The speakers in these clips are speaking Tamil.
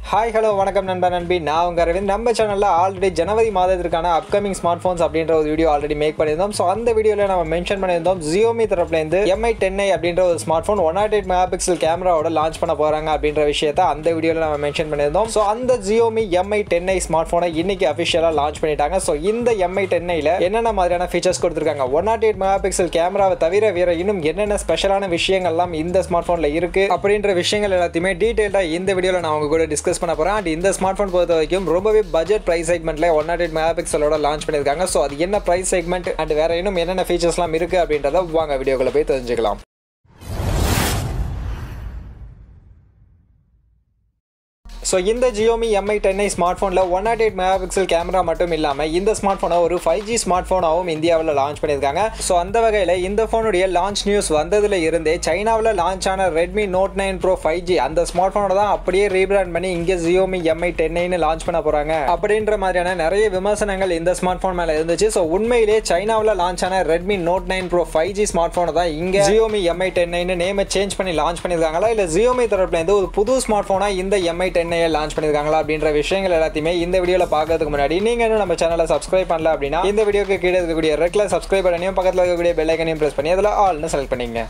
ஹாய் ஹலோ வணக்கம் நண்பா நண்பி நான் உங்கள் அரவிந்த் நம்ம சேனலில் ஆல்ரெடி ஜனவரி மாதத்திற்கான அப்கமிங் ஸ்மார்ட் ஃபோன்ஸ் அப்படின்ற ஒரு வீடியோ ஆல்ரெடி மேக் பண்ணியிருந்தோம் ஸோ அந்த வீடியோவில் நம்ம மென்ஷன் பண்ணியிருந்தோம் ஜியோமி தரப்புலேருந்து எம்ஐ டென் அப்படின்ற ஒரு smart phone one nought eight mega pixel கேமராவோட லான்ச் பண்ண போகிறாங்க அப்படின்ற விஷயத்தை அந்த வீடியோவில் நம்ம மென்ஷன் பண்ணியிருந்தோம் ஸோ அந்த ஜியோமி எம்ஐ டென் ஸ்மார்ட் ஃபோனை இன்னைக்கு அஃபிஷியலாக லான்ச் பண்ணிட்டாங்க ஸோ இந்த எம்ஐ டென் என்னென்ன மாதிரியான ஃபீச்சர்ஸ் கொடுத்துருக்காங்க one nought eight mega pixel கேமராவை தவிர வேற இன்னும் என்னென்ன ஸ்பெஷலான விஷயங்கள்லாம் இந்த ஸ்மார்ட் ஃபோனில் இருக்கு அப்படின்ற விஷயங்கள் எல்லாத்தையுமே டீட்டெயிலாக இந்த வீடியோவில் நான் உங்க கூட டிஸ்கஸ் பண்ண போகிறேன் அண்ட் இந்த ஸ்மார்ட் ஃபோன் பொறுத்த வரைக்கும் ரொம்பவே பட்ஜெட் ப்ரைஸ் செக்மெண்ட்ல ஒன் நாட் எயிட் மெகா பிக்சலோட லான்ச் பண்ணியிருக்காங்க ஸோ அது என்ன ப்ரைஸ் செக்மெண்ட் அண்ட் வேற இன்னும் என்னென்ன ஃபீச்சர்ஸ்லாம் இருக்கு அப்படின்றத வாங்க வீடியோக்குள்ள போய் தெரிஞ்சுக்கலாம் ஸோ இந்த ஜியோமி எம்ஐ டென்ஐ ஸ்மார்ட் ஃபோனில் one nought eight mega pixel camera மட்டும் இல்லாமல் இந்த ஸ்மார்ட் ஃபோனை ஒரு ஃபைவ் ஜி ஸ்மார்ட் ஃபோனாகவும் இந்தியாவில் லான்ச் பண்ணியிருக்காங்க ஸோ அந்த வகையில் இந்த ஃபோனுடைய லான்ச் நியூஸ் வந்ததுல இருந்தே சைனாவில் லான்ச் ஆன Redmi note nine pro five G அந்த ஸ்மார்ட் ஃபோனை தான் அப்படியே ரீபிராண்ட் பண்ணி இங்கே ஜியோமி எம்ஐ டென்ஐன்னு லான்ச் பண்ண போகிறாங்க அப்படின்ற மாதிரியான நிறைய விமர்சனங்கள் இந்த ஸ்மார்ட் ஃபோன் மேலே இருந்துச்சு ஸோ உண்மையிலேயே சைனாவில் லான்ச் ஆன Redmi note nine pro five G smart ஃபோனை தான் இங்கே ஜியோமி எம்ஐ டென்ஐன்னு நேமை சேஞ்ச் பண்ணி லான்ச் பண்ணியிருக்காங்களா இல்லை ஜியோமி தரப்புலேருந்து ஒரு புது ஸ்மார்ட் ஃபோனாக இந்த எம்ஐ டென்ஐ லான்ச் பண்ணியிருக்காங்களா அப்படின்ற விஷயங்கள் எல்லாத்தையுமே இந்த வீடியோவில் பார்க்கறதுக்கு முன்னாடி நீங்கள் இன்னும் நம்ம சேனலை சப்ஸ்கிரைப் பண்ணல அப்படின்னா இந்த வீடியோக்கு கீழே இருக்கக்கூடிய ரெட் கலர் சப்ஸ்கிரைப் பட்டனையும் பக்கத்தில் இருக்கக்கூடிய பெல் ஐக்கனையும் ப்ரெஸ் பண்ணி அதில் ஆல்னு செலக்ட் பண்ணிங்க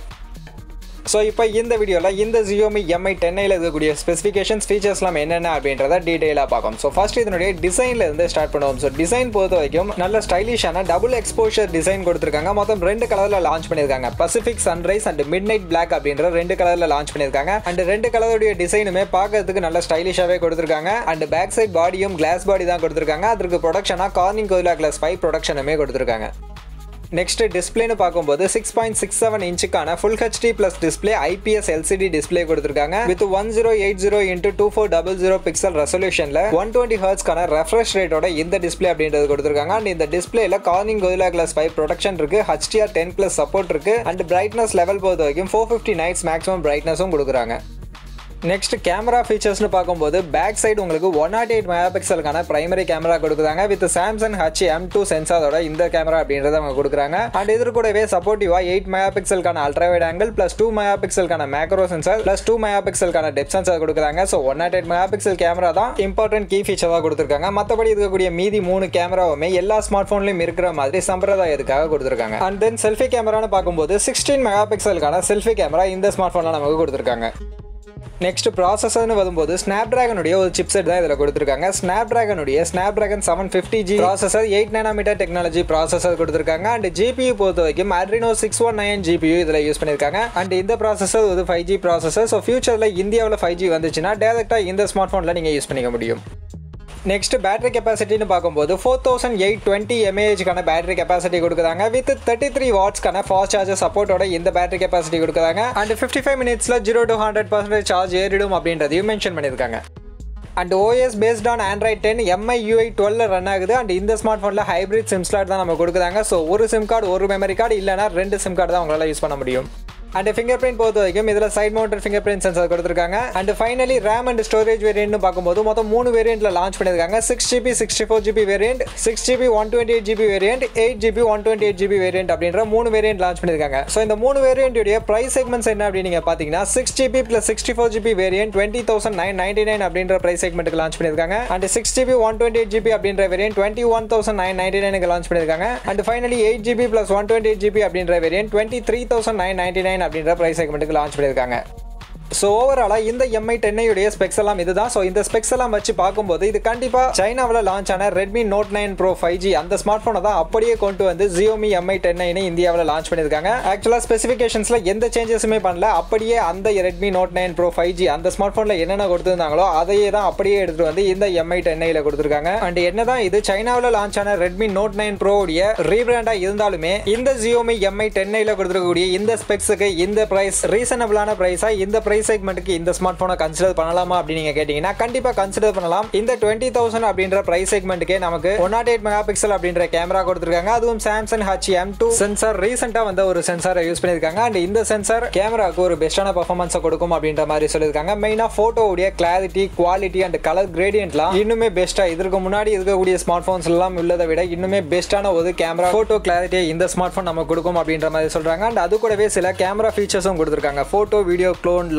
ஸோ இப்போ இந்த வீடியோவில் இந்த ஜியோமி எம்ஐ டென்னையில் இருக்கக்கூடிய ஸ்பெசிஃபிகேஷன்ஸ் ஃபீச்சர்ஸ்லாம் என்னென்ன அப்படின்றத டீட்டெயிலாக பார்க்கும் ஸோ ஃபர்ஸ்ட் இதனுடைய டிசைனில் இருந்து ஸ்டார்ட் பண்ணுவோம் ஸோ டிசைன் பொறுத்த வரைக்கும் நல்ல ஸ்டைலிஷான டபுள் எக்ஸ்போஷர் டிசைன் கொடுத்துருக்காங்க மொத்தம் ரெண்டு கலரில் லான்ச் பண்ணியிருக்காங்க Pacific sunrise and midnight black அப்படின்ற ரெண்டு கலரில் லான்ச் பண்ணியிருக்காங்க அண்ட் ரெண்டு கலருடைய டிசைனுமே பார்க்கறதுக்கு நல்ல ஸ்டைலிஷாகவே கொடுத்துருக்காங்க அண்ட் பேக் சைட் பாடியும் கிளாஸ் பாடி தான் கொடுத்துருக்காங்க அதற்கு ப்ரொடக்ஷனாக கார்னிங் கோயிலா கிளாஸ் ஃபைவ் ப்ரொடக்ஷனுமே கொடுத்துருக்காங்க நெக்ஸ்ட் டிஸ்பிளேன்னு பார்க்கும்போது சிக்ஸ் பாயிண்ட் சிக்ஸ் செவன் இன்ச்சுக்கான full HD plus display IPS LCD display கொடுத்துருக்காங்க with one zero eight zero into two four double zero pixel ரெசல்யூஷனில் ஒன் டுவெண்ட்டி ஹர்ட்ஸ்க்கான ரெஃப்ரெஷ் ரேட்டோட இந்த டிஸ்பிளே அப்படின்றது கொடுத்துருக்காங்க அண்ட் இந்த டிஸ்பிளேல Corning Gorilla glass five protection இருக்கு ஹச்டிஆர் டென் பிளஸ் சப்போர்ட் இருக்கு அண்ட் பிரைட்னஸ் லெவல் பொறுத்த வரைக்கும் ஃபோர் ஃபிஃப்டி நைட்ஸ் மேக்ஸிமம் பிரைட்னஸும் கொடுக்குறாங்க நெக்ஸ்ட் கேமரா ஃபீச்சர்ஸ்னு பார்க்கும்போது பேக் சைடு உங்களுக்கு ஒன் நாட் எயிட் மெகா பிக்சலுக்கான பிரைமரி கேமரா கொடுக்குறாங்க with Samsung H M two சென்சாரோட இந்த கேமரா அப்படின்றத அவங்க கொடுக்குறாங்க அண்ட் இது கூடவே சப்போர்ட்டிவா எயிட் மெகா பிக்சலுக்கான ultrawide angle plus two mega பிக்சலுக்கான macro sensor plus two mega பிக்சலுக்கான டெப் சென்சார் கொடுக்குறாங்க so one nought eight mega pixel camera தான் இம்பார்ட்டன்ட் கீ ஃபீச்சராக கொடுத்துருக்காங்க மற்றபடி இருக்கக்கூடிய மீதி மூணு கேமராவுமே எல்லா ஸ்மார்ட் ஃபோன்லையும் இருக்கிற மாதிரி சம்பிரதாயத்துக்காக கொடுத்துருக்காங்க அண்ட் தென் செல்ஃபி கேமரான்னு பார்க்கும்போது சிக்ஸ்டீன் மெகா பிக்சலுக்கான செல்ஃபி கேமரா இந்த ஸ்மார்ட் ஃபோனில் நமக்கு கொடுத்துருக்காங்க நெக்ஸ்ட் ப்ராசஸர்னு வரும்போது ஸ்னாப் ட்ராகனுடைய ஒரு சிப்செட் தான் இதில் கொடுத்துருக்காங்க ஸ்னாப் ட்ராகனுடைய snapdragon seven fifty G processor eight nanometer technology processor கொடுத்துருக்காங்க அண்ட் ஜிபியூ பொறுத்த வரைக்கும் Adreno six one nine GPU இதில் யூஸ் பண்ணியிருக்காங்க அண்ட் இந்த ப்ராசஸர் ஒரு ஃபைவ் ஜி ப்ராசஸர் ஸோ ஃபியூச்சரில் இந்தியாவில் ஃபைவ் ஜி வந்துச்சுன்னா டேரெக்டாக இந்த ஸ்மார்ட் ஃபோனில் நீங்கள் யூஸ் பண்ணிக்க முடியும் நெக்ஸ்ட் பேட்டரி கெப்பாசிட்டின்னு பார்க்கும்போது ஃபோர் தௌசண்ட் எயிட் டுவெண்ட்டி எம்ஏஹெச்க்கான பேட்டரி கெப்பாசிட்டி கொடுக்குறாங்க வித் தேர்ட்டி த்ரீ வாட்ஸ்க்கான ஃபாஸ்ட் சார்ஜர் சப்போர்ட்டோட இந்த பேட்டரி கெப்பாசிட்டி கொடுக்குறாங்க அண்ட் ஃபிஃப்டி ஃபைவ் மினிட்ஸில் zero to hundred percentage charge ஏறிடும் அப்படின்றதையும் மென்ஷன் பண்ணியிருக்காங்க and OS based on Android ten MI UI twelve run ஆகுது அண்ட் இந்த ஸ்மார்ட் ஃபோனில் ஹைப்ரிட் சிம் ஸ்லாட் தான் நம்ம கொடுக்குறாங்க ஸோ ஒரு சிம் கார்டு ஒரு மெமரி கார்டு இல்லைனா ரெண்டு சிம் கார்டு தான் உங்களால் யூஸ் பண்ண முடியும் அண்ட் ஃபிங்கர் பிரிண்ட் பொறுத்த வரைக்கும் இதில் side mounted finger print sensor கொடுத்துருக்காங்க and finally RAM and storage வேரியன்ட்னு பார்க்கும்போது மொத்தம் மூணு வேரியன்ட்ல லான்ச் பண்ணியிருக்காங்க six GB sixty four GB variant six GB one twenty eight GB variant eight GB one twenty eight GB variant அப்படின்ற மூணு வேரியன்ட் லான்ச் பண்ணியிருக்காங்க ஸோ இந்த மூணு வேரியன்ட்டுடைய ப்ரைஸ் செக்மெண்ட்ஸ் என்ன அப்படின்னு நீங்கள் பார்த்தீங்கன்னா six GB plus sixty four GB variant twenty thousand nine ninety nine அப்படின்ற ப்ரைஸ் செக்மெண்ட்டுக்கு லான்ச் பண்ணியிருக்காங்க and six GB one twenty eight GB அப்படின்ற variant twenty one thousand nine ninety நைனுக்கு லான்ச் பண்ணியிருக்காங்க and finally eight GB plus one twenty eight GB அப்படின்ற variant twenty three thousand nine ninety nine அப்படின்ற ப்ரைஸ் செக்மெண்ட் செக்மெண்ட்டுக்கு லான்ச் பண்ணியிருக்காங்க ஸோ ஓவராலாக இந்த எம்ஐ டென்னையுடைய ஸ்பெக்ஸ் எல்லாம் இதுதான் ஸோ இந்த ஸ்பெக்ஸ் எல்லாம் வச்சு பார்க்கும்போது இது கண்டிப்பாக சைனாவில் லான்ச் ஆன Redmi note nine pro five G அந்த ஸ்மார்ட் ஃபோனை தான் அப்படியே கொண்டு வந்து ஜியோமி எம்ஐ டென்னைனு இந்தியாவில் லான்ச் பண்ணியிருக்காங்க ஆக்சுவலாக ஸ்பெசிஃபிகேஷன்ஸில் எந்த சேஞ்சஸுமே பண்ணல அப்படியே அந்த Redmi note nine pro five G அந்த ஸ்மார்ட் ஃபோனில் என்னென்ன கொடுத்துருந்தாங்களோ அதையே தான் அப்படியே எடுத்துகிட்டு வந்து இந்த எம்ஐ டென்னையில் கொடுத்துருக்காங்க அண்ட் என்னதான் இது சைனாவில் லான்ச் ஆன ரெட்மி நோட் நைன் ப்ரோடைய ரீபிராண்டாக இருந்தாலுமே இந்த ஜியோமி எம்ஐ டென்னையில் கொடுத்துருக்கக்கூடிய இந்த ஸ்பெக்ஸுக்கு இந்த ப்ரைஸ் ரீசனபிளான ப்ரைஸாக இந்த ப்ரைஸ் ப்ரைஸ் செக்மெண்ட்டுக்கு இந்த ஸ்மார்ட் ஃபோனை கன்சிடர் பண்ணலாமா அப்படின்னு நீங்கள் கேட்டிங்கன்னா கண்டிப்பாக கன்சிடர் பண்ணலாம் இந்த டுவெண்ட்டி தௌசண்ட் அப்படின்ற ப்ரைஸ் செக்மெண்ட்டுக்கே நமக்கு one nought eight mega pixel அப்படின்ற கேமரா கொடுத்துருக்காங்க அதுவும் Samsung H M two sensor ரீசெண்டாக வந்து ஒரு சென்சாரை யூஸ் பண்ணியிருக்காங்க அண்ட் இந்த சென்சார் கேமராவுக்கு ஒரு பெஸ்ட்டான பர்ஃபார்மன்ஸை கொடுக்கும் அப்படின்ற மாதிரி சொல்லியிருக்காங்க மெயினாக ஃபோட்டோவுடைய கிளாரிட்டி குவாலிட்டி அண்ட் கலர் கிரேடியன்ட்லாம் இன்னுமே பெஸ்ட்டாக இதற்கு முன்னாடி இருக்கக்கூடிய ஸ்மார்ட் ஃபோன்ஸ் எல்லாம் உள்ளதை விட இன்னுமே பெஸ்ட்டான ஒரு கேமரா ஃபோட்டோ கிளாரிட்டியை இந்த ஸ்மார்ட் ஃபோன் நமக்கு கொடுக்கும் அப்படின்ற மாதிரி சொல்கிறாங்க அண்ட் அது கூடவே சில கேமரா ஃபீச்சர்ஸும் கொடுத்துருக்காங்க photo video clone long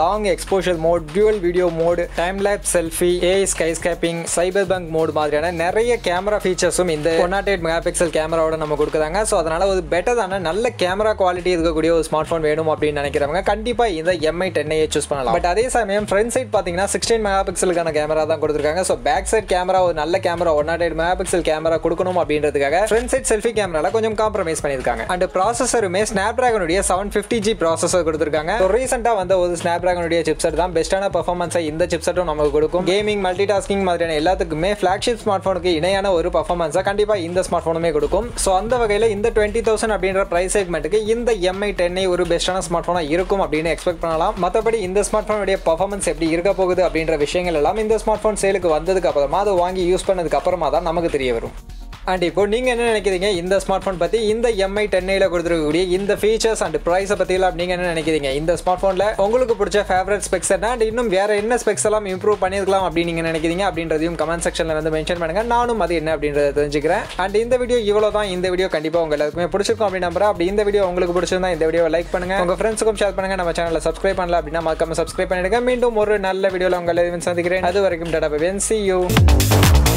long exposure mode dual video mode time lapse selfie AI skyscaping cyberpunk mode மாதிரியான நிறைய கேமரா ஃபீச்சர்ஸும் இந்த one nought eight mega pixel கேமராவோட நம்ம கொடுக்குறாங்க ஸோ அதனால ஒரு பெட்டரான நல்ல கேமரா குவாலிட்டி இருக்கக்கூடிய ஒரு ஸ்மார்ட் ஃபோன் வேணும் அப்படின்னு நினைக்கிறவங்க கண்டிப்பாக இந்த எம்ஐ டென்னையே சூஸ் பண்ணலாம் பட் அதே சமயம் ஃப்ரண்ட் சைட் பார்த்தீங்கன்னா சிக்ஸ்டீன் மெகா பிக்சலுக்கான கேமரா தான் கொடுத்துருக்காங்க ஸோ பேக் சைட் கேமரா ஒரு நல்ல camera one nought eight mega pixel camera கொடுக்கணும் அப்படின்றதுக்காக ஃப்ரண்ட் சைட் செல்ஃபி கேமரால கொஞ்சம் காம்ப்ரமைஸ் பண்ணியிருக்காங்க அண்ட் ப்ராசஸருமே ஸ்னாப் ட்ராகனுடைய செவன் ஃபிஃப்டி ஜி ப்ராசஸர் கொடுத்துருக்காங்க ஸோ ரீசெண்டாக வந்த ஒரு ஸ்னாப் ட்ராகனுடைய சிப்செட் தான் பெஸ்ட்டான பர்ஃபார்மன்ஸை இந்த சிப்செட்டும் நமக்கு கொடுக்கும் கேமிங் மல்டி டாஸ்கிங் மாதிரியான எல்லாத்துக்குமே ஃபிளாக்ஷிப் ஸ்மார்ட் ஃபோனுக்கு இணையான ஒரு பர்ஃபார்மன்ஸை கண்டிப்பாக இந்த ஸ்மார்ட் ஃபோனுமே கொடுக்கும் ஸோ அந்த வகையில் இந்த டுவெண்ட்டி தௌசண்ட் அப்படின்ற ப்ரைஸ் செக்மெண்ட்டுக்கு இந்த எம்ஐ டென்னை ஒரு பெஸ்ட்டான ஸ்மார்ட் ஃபோனாக இருக்கும் அப்படின்னு எக்ஸ்பெக்ட் பண்ணலாம் மற்றபடி இந்த ஸ்மார்ட் ஃபோனுடைய பர்ஃபார்மன்ஸ் எப்படி இருக்க போகுது அப்படின்ற விஷயங்கள் எல்லாம் இந்த ஸ்மார்ட் ஃபோன் சேலுக்கு வந்ததுக்கு அப்புறமா அதை வாங்கி யூஸ் பண்ணதுக்கு அப்புறமா தான் நமக்கு தெரிய வரும் அண்ட் இப்போ நீங்கள் என்ன நினைக்கிறீங்க இந்த ஸ்மார்ட் ஃபோன் பற்றி இந்த எம்ஐ டென்னையில் கொடுத்துருக்கக்கூடிய இந்த ஃபீச்சர்ஸ் அண்ட் ப்ரைஸை பற்றிலாம் நீங்கள் என்ன நினைக்கிறீங்க இந்த ஸ்மார்ட் ஃபோனில் உங்களுக்கு பிடிச்ச ஃபேவரட் ஸ்பெக்ஸ் என்ன அண்ட் இன்னும் வேறு என்ன ஸ்பெக்ஸ் எல்லாம் இம்ப்ரூவ் பண்ணியிருக்கலாம் அப்படின்னு நீங்கள் நினைக்கிறீங்க அப்படின்றதையும் கமெண்ட் செக்ஷனில் வந்து மென்ஷன் பண்ணுங்கள் நானும் அது என்ன அப்படின்றத தெரிஞ்சுக்கிறேன் அண்ட் இந்த வீடியோ இவ்வளோ தான் இந்த வீடியோ கண்டிப்பாக உங்க எல்லாருக்குமே பிடிச்சிருக்கும் அப்படின்னு நம்புறேன் அப்படி இந்த வீடியோ உங்களுக்கு பிடிச்சிருந்தா இந்த வீடியோவை லைக் பண்ணுங்க உங்கள் ஃப்ரெண்ட்ஸுக்கும் ஷேர் பண்ணுங்க நம்ம சேனலை சப்ஸ்கிரைப் பண்ணல அப்படின்னா மறக்காம சப்ஸ்கிரைப் பண்ணிடுங்க மீண்டும் ஒரு நல்ல வீடியோவில் உங்களை சந்திக்கிறேன் அது வரைக்கும் டாடா பை சி யூ